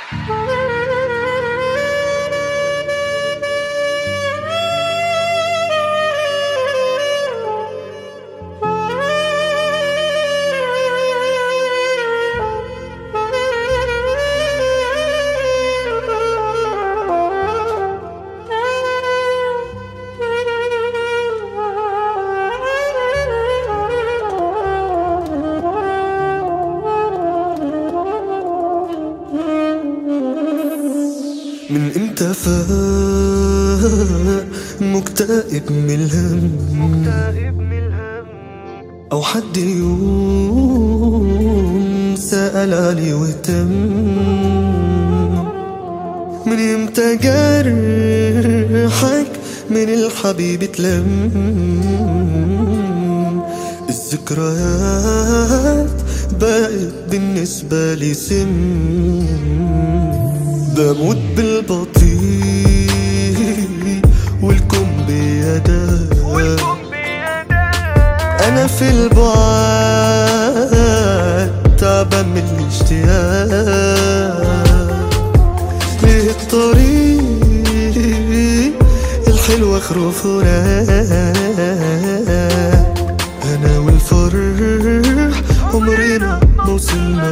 من امتى فاق مكتئب من الهم او حد يوم سأل علي واهتم من امتى جرحك من الحبيب اتلم الذكريات بقت بالنسبة لي سم بموت بالبطيء والكم بيداه انا في البعاد تعبان من الاشتياق ليه الطريق الحلو اخره فراق انا والفرح عمرنا ما وصلنا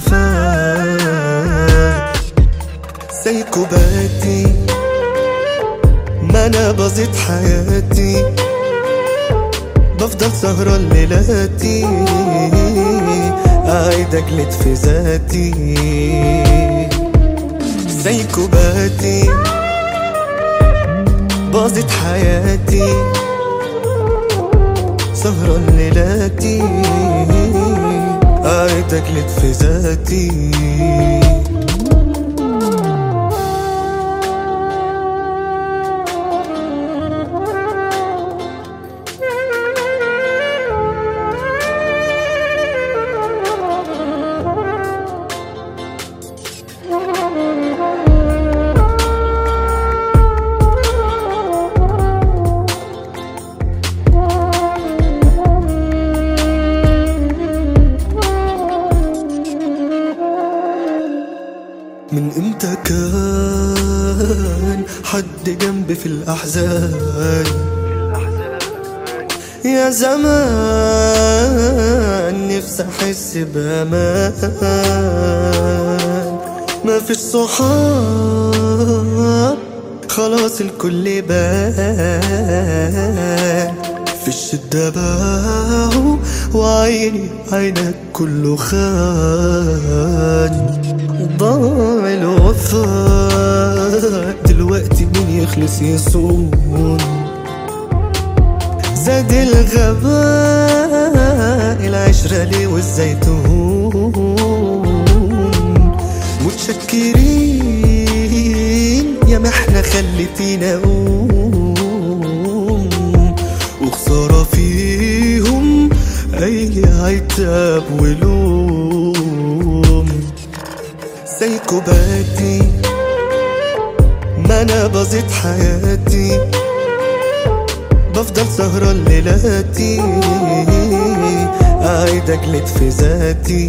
لاتفاق سايكوباتي ما انا باظت حياتي بفضل سهران ليلاتي قاعد اجلد في ذاتي سايكوباتي باظت حياتي سهران ليلاتي قاعد اجلد في ذاتي من امتى كان حد جنبي في الأحزان يا زمان نفسي أحس بأمان ما فيش صحاب خلاص الكل بان في الشدة باعوا وعيني عينك كله خان ضاع الوفاء دلوقتي مين يخلص يصون زاد الغباء العشرة ليه والزيتون متشكرين يا ما احنا خليتينا اقوم وخسارة فيهم اي عتاب ولوم سايكوباتي ما انا باظت حياتي بفضل سهران ليلاتي قاعد اجلد في ذاتي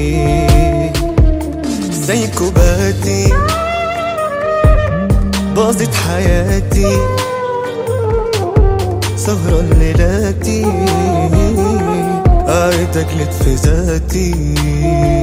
سايكوباتي باظت حياتي سهران ليلاتي قاعد اجلد في ذاتي